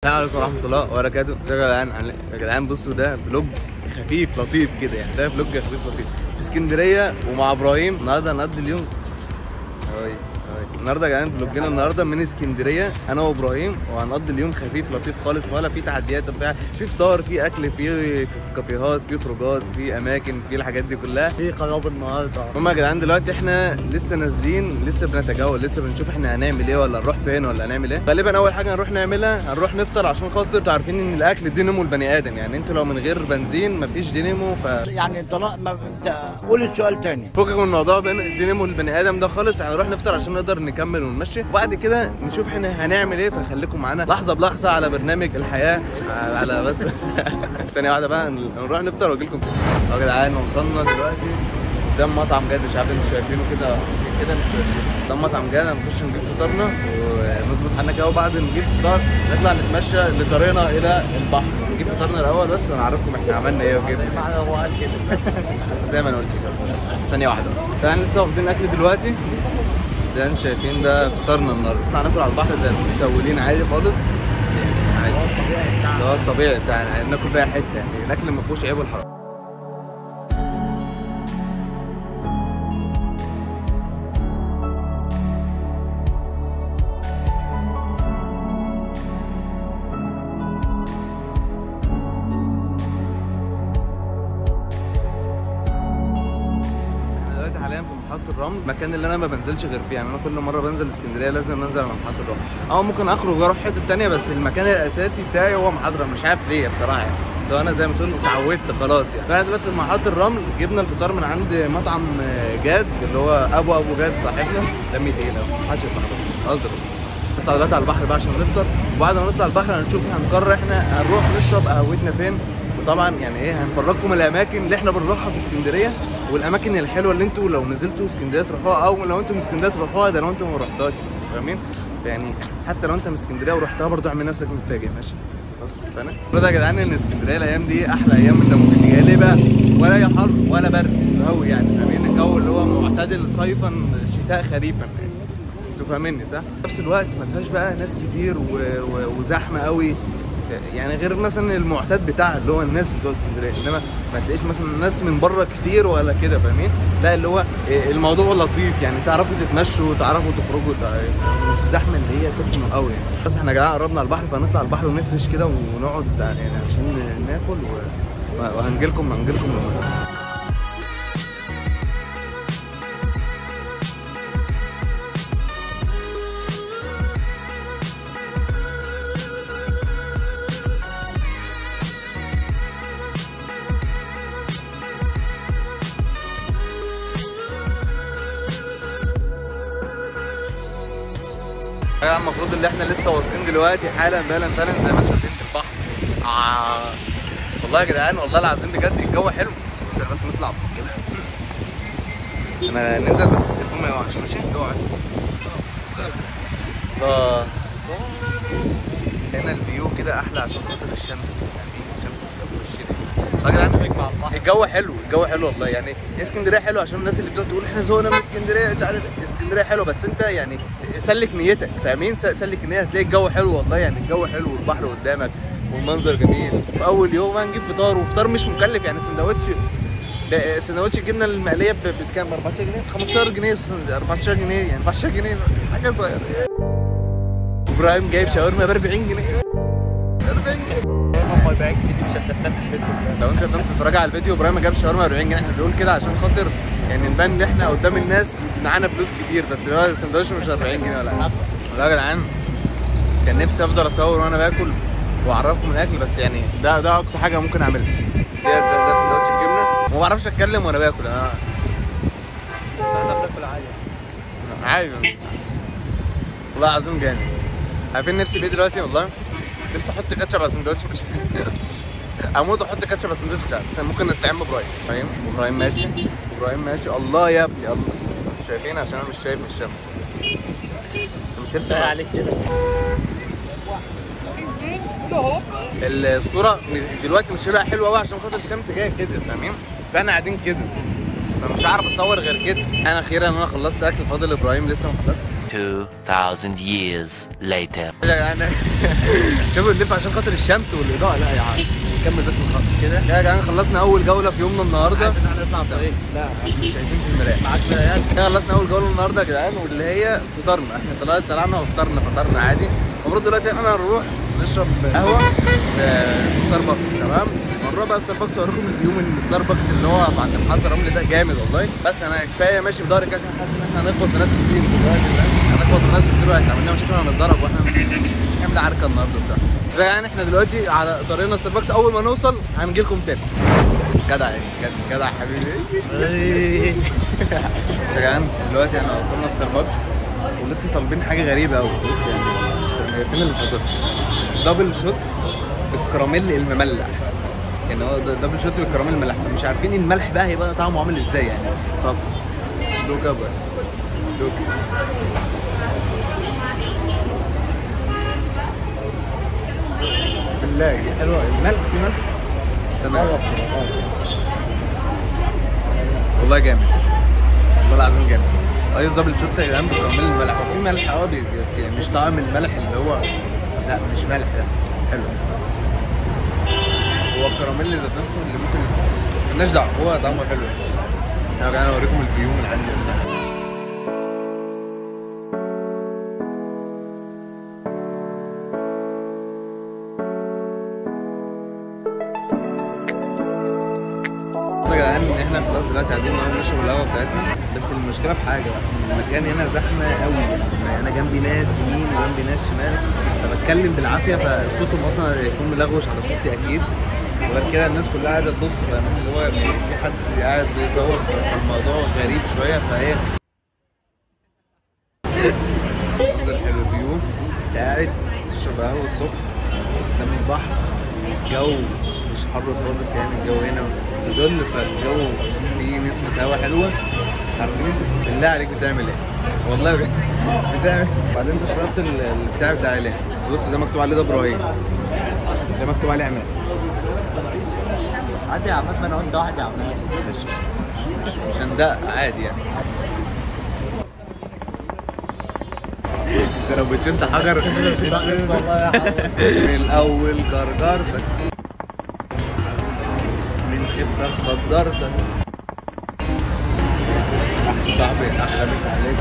السلام عليكم ورحمه الله وبركاته ازيكم يا جدعان عاملين إيه؟ يا جدعان بصوا ده فلوج خفيف لطيف كده يعني ده فلوج خفيف لطيف في اسكندريه ومع ابراهيم النهارده هنقضي اليوم هاي هاي النهارده يا جدعان فلوجنا النهارده من اسكندريه انا وابراهيم وهنقضي اليوم خفيف لطيف خالص ولا في تحديات وبتاع في فطار في اكل في كافيهات في خروجات في اماكن في الحاجات دي كلها في خراب النهارده هما يا جدعان دلوقتي احنا لسه نازلين لسه بنتجول لسه بنشوف احنا هنعمل ايه ولا نروح فين ولا هنعمل ايه غالبا اول حاجه هنروح نعملها هنروح نفطر عشان خاطر انتوا عارفين ان الاكل دينامو البني ادم يعني انتوا لو من غير بنزين مفيش دينامو ف يعني انت لا ما انت قول السؤال تاني فكك من الموضوع بين دينامو البني ادم ده خالص هنروح نفطر عشان نقدر نكمل ونمشي وبعد كده نشوف احنا هنعمل ايه فخليكم معانا لحظه بلحظه على برنامج الحياه على بس ثانيه واحده بقى نروح نفطر واجي لكم يا جدعان وصلنا دلوقتي قدام مطعم جاد مش عارف انتوا شايفينه كده كده مش شايفينه قدام مطعم جاد هنخش نجيب فطارنا ونظبط حالنا كده وبعد نجيب فطار نطلع نتمشى لطريقنا الى البحر نجيب فطارنا الاول بس ونعرفكم احنا عملنا ايه وكده معنى هو قال كده زي ما انا قلت كده ثانيه واحده طبعا لسه واخدين اكل دلوقتي زي ما انتم شايفين ده فطارنا النهارده نطلع ناكل على البحر زي المسولين عادي خالص عادي ده هو الطبيعي بتاعنا ناكل بقى حته يعني الاكل ما فيهوش عيب والحرام احنا دلوقتي حاليا في محطة الرمل المكان اللي انا ما بنزلش غير فيه يعني انا كل مرة بنزل اسكندرية لازم انزل على محطة الرمل او ممكن اخرج واروح حتة تانية بس المكان الاساسي بتاعي هو محطة الرمل مش عارف ليه بصراحة يعني بس انا زي ما تقول اتعودت خلاص يعني فاحنا دلوقتي في محطة الرمل جبنا الفطار من عند مطعم آه، جاد اللي هو ابو ابو جاد صاحبنا دمي تقيل قوي محدش يطلع خلاص اظبط نطلع دلوقتي على البحر بقى عشان نفطر وبعد ما نطلع البحر هنشوف هنقرر احنا هنروح نشرب قهوتنا فين وطبعا يعني ايه هنفرجكم الاماكن اللي احنا بنروحها في اسكندريه والاماكن الحلوه اللي انتوا لو نزلتوا اسكندريه تروحوها او لو انتوا من اسكندريه تروحوها ده لو انتوا ما رحتوهاش فاهمين يعني حتى لو انت من اسكندريه ورحتها برضه اعمل نفسك متفاجئ ماشي خلاص اتفقنا كده يا جدعان ان اسكندريه الايام دي احلى ايام انت ممكن تجيها ليه بقى ولا هي حر ولا برد قوي يعني فاهمين الجو اللي هو معتدل صيفا شتاء خريفا يعني انتوا فاهميني صح؟ في نفس الوقت ما فيهاش بقى ناس كتير و... و... وزحمه قوي يعني غير مثلا المعتاد بتاعها اللي هو الناس بتوع اسكندريه انما ما تلاقيش مثلا ناس من بره كتير ولا كده فاهمين؟ لا اللي هو الموضوع لطيف يعني تعرفوا تتمشوا تعرفوا تخرجوا تع- مش الزحمه اللي هي تخنق قوي يعني بس احنا يا جدعان قربنا على البحر فنطلع على البحر ونفرش كده ونقعد يعني عشان ناكل و... وهنجي لكم هنجي لكم يعني المفروض ان احنا لسه واصلين دلوقتي حالا بالا فعلا زي ما انتم شايفين في البحر آه. والله يا جدعان والله العظيم بجد الجو حلو بس بس نطلع فوق كده انا ننزل بس التليفون ما يقعش ماشي اوعى الله هنا الفيو كده احلى عشان خاطر الشمس يعني الشمس تبقى في وشنا يا جدعان الجو حلو الجو حلو والله يعني اسكندريه حلو عشان الناس اللي بتقعد تقول احنا ذوقنا من اسكندريه انت عارف اسكندريه حلو بس انت يعني سلك نيتك فاهمين س- سلك النيه هتلاقي الجو حلو والله يعني الجو حلو والبحر قدامك والمنظر جميل في اول يوم هنجيب فطار وفطار مش مكلف يعني سندوتش ده سندوتش الجبنه المقليه ب- بكام ب 14 جنيه 15 جنيه 14 جنيه يعني 14 جنيه حاجه صغيره ابراهيم جايب شاورما ب 40 جنيه 40 جنيه هم يبيعك مش هتدخل البيت لو انت قدرت تتفرج على الفيديو ابراهيم جاب شاورما 40 جنيه احنا بنقول كده عشان خاطر يعني نبان ان احنا قدام الناس معانا فلوس كتير بس هو السندوتش مش 40 جنيه ولا حاجه لا يا جدعان كان نفسي افضل اصور وانا باكل واعرفكم الاكل بس يعني ده ده اقصى حاجه ممكن اعملها ده ده, ده سندوتش الجبنه وما بعرفش اتكلم وانا باكل انا بس احنا بناكل عادي عادي والله العظيم جامد عارفين نفسي ليه دلوقتي والله نفسي احط كاتشب على السندوتش مش اموت احط كاتشب على السندوتش بتاعي بس ممكن نستعين بابراهيم فاهم ابراهيم ماشي ابراهيم ماشي الله يا ابني الله انتوا شايفين عشان انا مش شايف من الشمس انت بترسم سهل عليك كده الصوره دلوقتي مش هتبقى حلوه قوي عشان خاطر الشمس جايه كده فاهمين فاحنا قاعدين كده فمش عارف اصور غير كده انا اخيرا انا خلصت اكل فاضل ابراهيم لسه ما خلصش 2,000 years later. يا جدعان شوفوا نلف عشان خاطر الشمس والاضاءه لا يا عم نكمل بس الخط كده يا جدعان خلصنا اول جوله في يومنا النهارده عايز ان احنا نطلع الطريق لا مش شايفين في المرايه معاك مرايات احنا خلصنا اول جوله النهارده يا جدعان واللي هي فطرنا احنا طلعنا طلعنا وفطرنا فطرنا عادي المفروض دلوقتي احنا هنروح نشرب قهوه في ستاربكس تمام هنروح بقى ستاربكس اوريكم الفيو من ستاربكس اللي هو عند محطه الرمل ده جامد والله بس انا كفايه ماشي بضهري كده عشان حاسس ان احنا هنخبط في ناس كتير دلوقتي فاهم؟ هنخبط في ناس كتير وهيتعمل لنا مشاكل وهنتضرب واحنا مش هنعمل عركه النهارده بصراحه ده يعني احنا دلوقتي على طريقنا ستاربكس اول ما نوصل هنجي لكم تاني جدع يعني جدع- جدع حبيبي يا جدعان دلوقتي احنا وصلنا ستاربكس ولسه طالبين حاجه غريبه قوي بص يعني مش- فين اللي فاضل دبل شوت بالكراميل المملح يعني هو د- دبل شوت بالكراميل المملح فمش عارفين الملح بقى هيبقى طعمه عامل ازاي يعني طب دوكا بقى دوكا بالله دي حلوه الملح في ملح استنى والله جامد والله العظيم جامد ايس دبل شوت يا جدعان بكراميل الملح هو في ملح اه بي- بس يعني مش طعم الملح اللي هو لا مش ملح لا حلو هو الكراميل ذات نفسه اللي ممكن مالناش دعوه هو طعمه حلو بس انا جاي اوريكم الفيو من عندي هنا. يا جدعان ان احنا خلاص دلوقتي قاعدين نقعد نشرب القهوه بتاعتنا بس المشكله في حاجه المكان هنا زحمه قوي يعني انا جنبي ناس يمين وجنبي ناس شمال فبتكلم بالعافيه فصوتهم اصلا هيكون ملغوش على صوتي اكيد وغير كده الناس كلها قاعده تبص فاهم اللي هو في حد قاعد بيصور فالموضوع غريب شويه فهي منظر حلو فيو قاعد تشرب قهوه الصبح قدام البحر الجو مش حر خالص يعني الجو هنا يضل فالجو فيه نسمة هوا حلوة عارفين انت بالله عليك بتعمل ايه؟ والله بجد بتعمل بعدين انت شربت ال- البتاع بتاع اعلان بص ده مكتوب عليه ده ابراهيم ده مكتوب عليه عماد عادي يا عماد ما انا وانت واحد يا عماد مش مش مش عشان ده عادي يعني انت لو بتشد حجر والله يا حبيبي من الاول جرجرتك من خدك خدرتك أحلى صاحبي احلى مسا عليك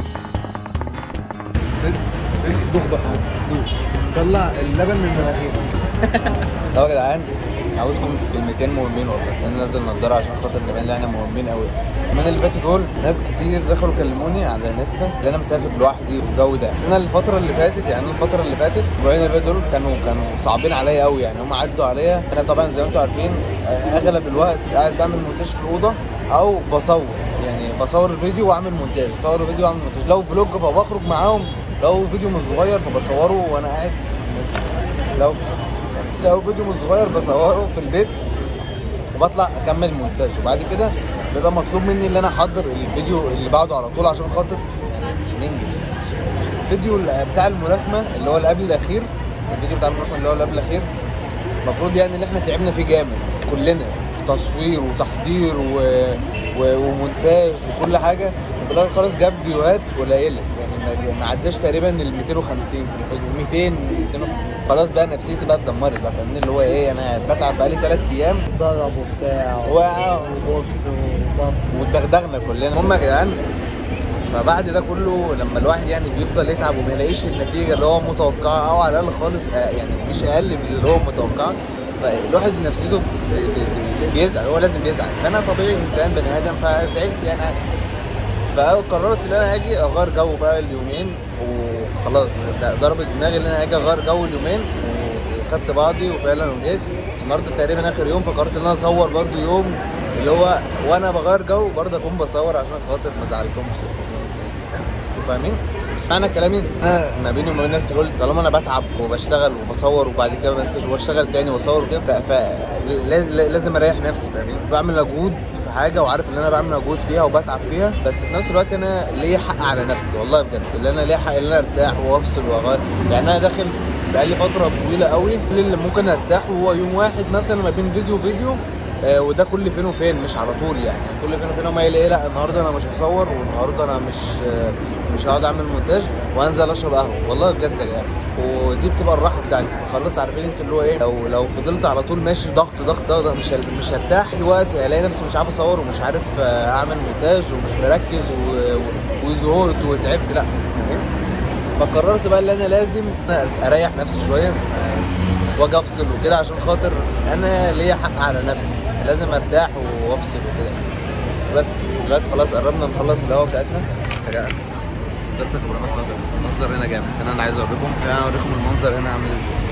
دوخ بقى دوخ طلع اللبن من مناخيرك طب يا جدعان عاوزكم في كلمتين مهمين والله بس انا نازل نضاره عشان خاطر نبان ان احنا مهمين قوي اليومين اللي فاتوا دول ناس كتير دخلوا كلموني على انستا اللي انا مسافر لوحدي والجو ده بس انا الفتره اللي فاتت يعني أنا الفتره اللي فاتت الاسبوعين اللي فاتوا دول كانوا كانوا صعبين عليا قوي يعني هم عدوا عليا انا طبعا زي ما انتم عارفين آه، اغلب الوقت قاعد بعمل مونتاج في الاوضه او بصور يعني بصور الفيديو واعمل مونتاج بصور الفيديو واعمل مونتاج لو فلوج فبخرج معاهم لو فيديو مش صغير فبصوره وانا قاعد لو لو فيديو مش صغير بصوره في البيت وبطلع اكمل مونتاج وبعد كده بيبقى مطلوب مني ان انا احضر الفيديو اللي بعده على طول عشان خاطر يعني مش ننجز الفيديو ال- بتاع الملاكمه اللي هو اللي قبل الاخير الفيديو بتاع الملاكمه اللي هو اللي قبل الاخير المفروض يعني ان احنا تعبنا فيه جامد كلنا في تصوير وتحضير و... و... ومونتاج وكل حاجه وفي الاخر خالص جاب فيوهات قليله يعني ما- ما عداش تقريبا ال 250 في الفيديو 200 250 خلاص بقى نفسيتي بقى اتدمرت بقى فاهمني اللي هو ايه انا بتعب بقالي ثلاث ايام ضرب وبتاع و- وبوكس وطب واتدغدغنا كلنا المهم يا جدعان فبعد ده كله لما الواحد يعني بيفضل يتعب وما يلاقيش النتيجه اللي هو متوقعها او على الاقل خالص آه، يعني مش اقل من اللي هو متوقعه فالواحد نفسيته بي- بي- بي- بيزعل هو لازم يزعل فانا طبيعي انسان بني ادم فزعلت يعني عادي. فقررت ان انا اجي اغير جو بقى اليومين وخلاص ده ضربت دماغي ان انا اجي اغير جو اليومين وخدت بعضي وفعلا وجيت النهارده تقريبا اخر يوم فقررت ان انا اصور برضو يوم اللي هو وانا بغير جو برضه اكون بصور عشان خاطر ما ازعلكمش انتوا فاهمين؟ معنى كلامي إن انا ما بيني وما بين نفسي قلت طالما انا بتعب وبشتغل وبصور وبعد كده بنتج واشتغل تاني واصور وكده فلازم اريح نفسي فاهمين؟ بعمل مجهود في حاجه وعارف ان انا بعمل مجهود فيها وبتعب فيها بس في نفس الوقت انا ليا حق على نفسي والله بجد اللي انا ليا حق ان انا ارتاح وافصل واغير يعني انا داخل بقالي فتره طويله قوي كل اللي ممكن ارتاح هو يوم واحد مثلا ما بين فيديو وفيديو آه، وده كل فين وفين مش على طول يعني كل فين وفين هم يلاقي لا النهارده انا مش هصور والنهارده انا مش آه، مش هقعد اعمل مونتاج وانزل اشرب قهوه والله بجد يا جدعان ودي بتبقى الراحه بتاعتي خلاص عارفين انتوا اللي هو ايه لو لو فضلت على طول ماشي ضغط ضغط ضغط مش ه- مش هرتاح في وقت الاقي نفسي مش عارف اصور ومش عارف آه، اعمل مونتاج ومش مركز و- و- وزهقت وتعبت لا فاهم؟ فقررت بقى ان انا لازم اريح نفسي شويه واجي افصل وكده عشان خاطر انا ليا حق على نفسي لازم ارتاح وافصل وكده بس دلوقتي خلاص قربنا نخلص القهوه بتاعتنا حاجه قدرتك ابراهيم اتفضل المنظر هنا جامد بس انا عايز اوريكم انا اوريكم المنظر هنا عامل ازاي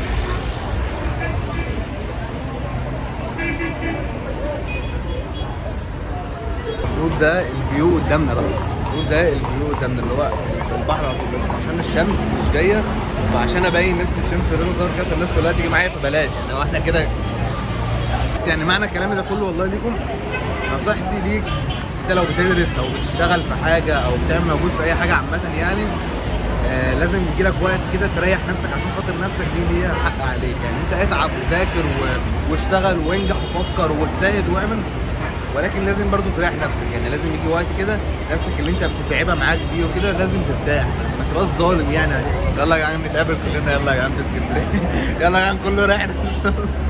المفروض ده الفيو قدامنا بقى المفروض ده الفيو قدامنا اللي هو البحر على طول بس عشان الشمس مش جايه وعشان ابين نفسي في الشمس لازم اظهر كده فالناس كلها تيجي معايا فبلاش يعني هو احنا كده بس يعني معنى كلامي ده كله والله ليكم نصيحتي ليك انت لو بتدرس او بتشتغل في حاجه او بتعمل مجهود في اي حاجه عامه يعني آه لازم يجي لك وقت كده تريح نفسك عشان خاطر نفسك دي ليها حق عليك يعني انت اتعب وذاكر و... واشتغل وانجح وفكر واجتهد واعمل ولكن لازم برضو تريح نفسك يعني لازم يجي وقت كده نفسك اللي انت بتتعبها معاك دي وكده لازم ترتاح ما تبقاش ظالم يعني يلا يا جدعان نتقابل كلنا يلا يا جدعان في اسكندريه يلا يا جدعان كله رايح نفسه.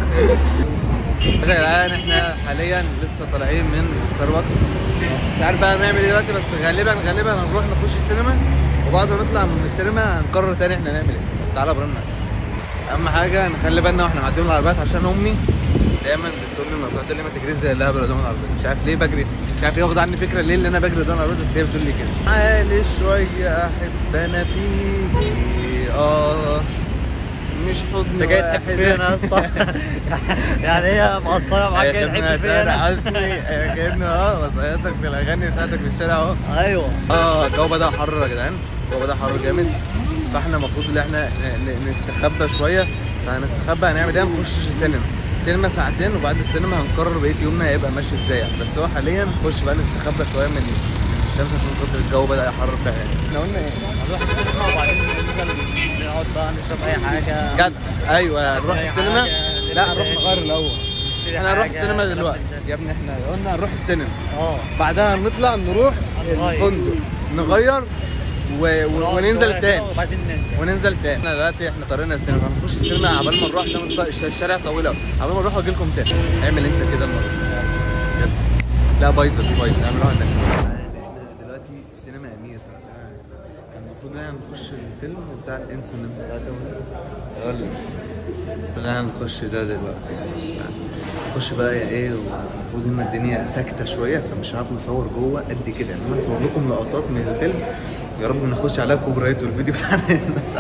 يا جدعان احنا حاليا لسه طالعين من ستاربكس مش عارف بقى هنعمل ايه دلوقتي بس غالبا غالبا هنروح نخش السينما وبعد ما نطلع من السينما هنقرر تاني احنا هنعمل ايه تعالى برنا اهم حاجه نخلي بالنا واحنا معديين من العربيات عشان امي دايما بتقول لي نصيحه تقول لي ما تجريش زي الهبل قدام العربيه مش عارف ليه بجري مش عارف ياخد عني فكره ليه اللي انا بجري قدام العربيه بس هي بتقول لي كده عالي شويه احب انا فيكي اه مش حضن انت جاي تحب واحد. فين يا اسطى؟ يعني هي مقصره معاك جاي خدمة تحب فين تامر انا؟ حسني كأنه اه بصياتك في الاغاني بتاعتك في الشارع اهو ايوه اه الجو بدأ حر يا جدعان الجو بدأ حر جامد فاحنا المفروض ان احنا ن- ن- نستخبى شويه فهنستخبى هنعمل ايه هنخش سينما سينما ساعتين وبعد السينما هنقرر بقيه يومنا هيبقى ماشي ازاي يعني. بس هو حاليا نخش بقى نستخبى شويه من الشمس عشان خاطر الجو بدأ يحرر فعلا احنا قلنا ايه؟ هنروح السينما وبعدين ننزل نقعد بقى نشرب اي حاجه جدع ايوه نروح أي السينما حاجة، لا نلبس نروح تاني. نغير الاول نشتري احنا هنروح حاجة، السينما كلام دلوقتي من ده. يا ابني احنا قلنا هنروح السينما اه بعدها نطلع نروح نغير. الفندق نغير و... و... نقعد وننزل شوية تاني كده وبعدين ننزل وننزل تاني احنا دلوقتي احنا قررنا السينما هنخش السينما عبال ما نروح عشان الط- الش- الشارع طويل قوي عبال ما نروح واجي لكم تاني اعمل انت كده المره دي. يلا. لا بايظه دي بايظه اعمل واحده احنا دلوقتي في سينما امير كان المفروض ان احنا نخش الفيلم بتاع الانسولين يلا لا نخش ده دلوقتي نخش بقى ايه والمفروض ان الدنيا ساكته شويه فمش هنعرف نصور جوه قد كده انما نصور لكم لقطات من الفيلم يا رب ما نخش عليها كوبي رايت والفيديو بتاعنا يتمسح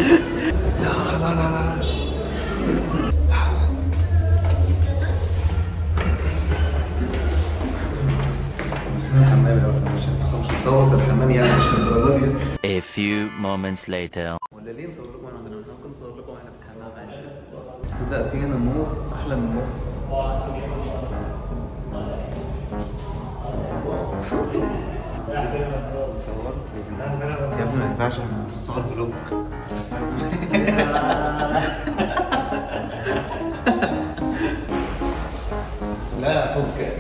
لا لا لا لا الحمام الأول، مش مش هنصور في الحمام يعني مش الدرجات دي A few moments later. ولا ليه نصور لكم احنا احنا ممكن نصور لكم احنا في الحمام عادي تصدق في هنا النور احلى من النور صورت يا ابني ما ينفعش احنا بنصور فلوج لا فك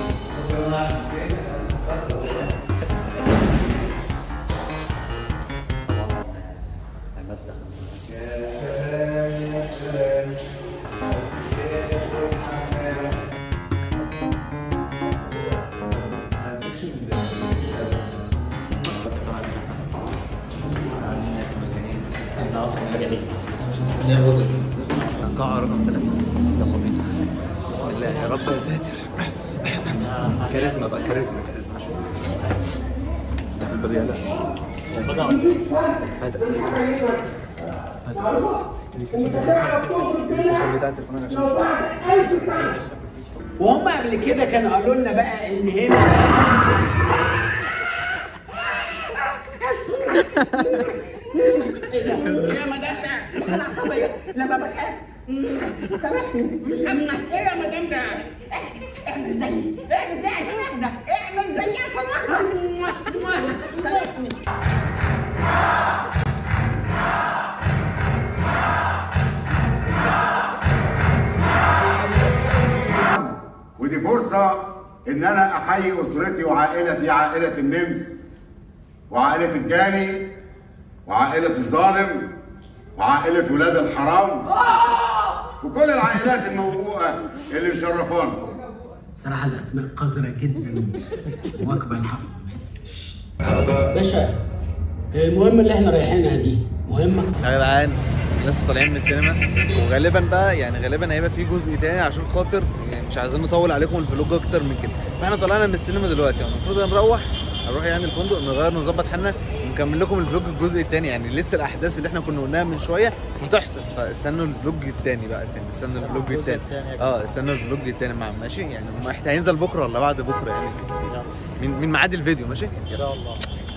احنا اصلا مجانين قاعة رقم ثلاثة بسم الله يا رب يا ساتر كاريزما بقى كاريزما كاريزما الباب يلا بدأ هذا هذا بتاع التليفون عشان وهم قبل كده كانوا قالوا لنا بقى ان هنا يا مدام ده انا خبيط لما بخاف سامحني ايه يا مدام ده اعمل زي اعمل زي عشان اهدى اعمل زي عشان اهدى سامحني فرصة إن أنا أحيي أسرتي وعائلتي عائلة النمس وعائلة الجاني وعائلة الظالم وعائلة ولاد الحرام وكل العائلات الموبوءة اللي مشرفانا صراحة الأسماء قذرة جدا واجبة الحفل باشا المهم اللي احنا رايحينها دي مهمة يا جدعان لسه طالعين من السينما وغالبا بقى يعني غالبا هيبقى في جزء تاني عشان خاطر يعني مش عايزين نطول عليكم الفلوج اكتر من كده فاحنا طلعنا من السينما دلوقتي يعني المفروض هنروح هنروح يعني الفندق نغير نظبط حالنا ونكمل لكم الفلوج الجزء التاني يعني لسه الاحداث اللي احنا كنا قلناها من شويه هتحصل فاستنوا الفلوج التاني بقى يعني استنوا الفلوج الجزء التاني التاني يا اه استنوا الفلوج التاني مع ماشي يعني ما إحنا هينزل بكره ولا بعد بكره يعني من من ميعاد الفيديو ماشي ان شاء الله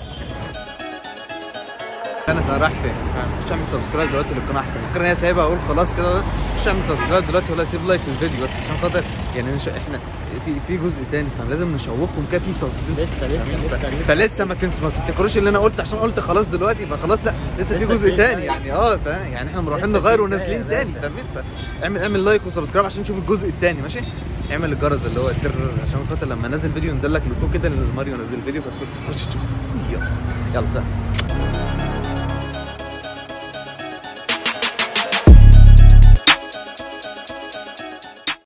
انا انا رايح فين؟ مش هعمل سبسكرايب دلوقتي للقناه احسن ممكن هي سايبها اقول خلاص كده مش هعمل سبسكرايب دلوقتي ولا اسيب لايك للفيديو بس عشان خاطر يعني نش... احنا في في جزء تاني فلازم نشوقكم كده في سسبنس لسه- لسه- لسه- لسه. فلسه ما تنسوا ما تفتكروش اللي انا قلت عشان قلت خلاص دلوقتي يبقى خلاص لا لسه في لسه جزء في تاني تاني. يعني اه فاهم يعني احنا رايحين لسه نغير في ونازلين تاني، تاني لسه. فاهمين فاعمل اعمل لايك وسبسكرايب عشان تشوف الجزء التاني ماشي اعمل الجرس اللي هو التر عشان خاطر لما انزل فيديو ينزل لك من فوق كده ان ماريو نزل فيديو فتخش تشوف يلا يلا سلام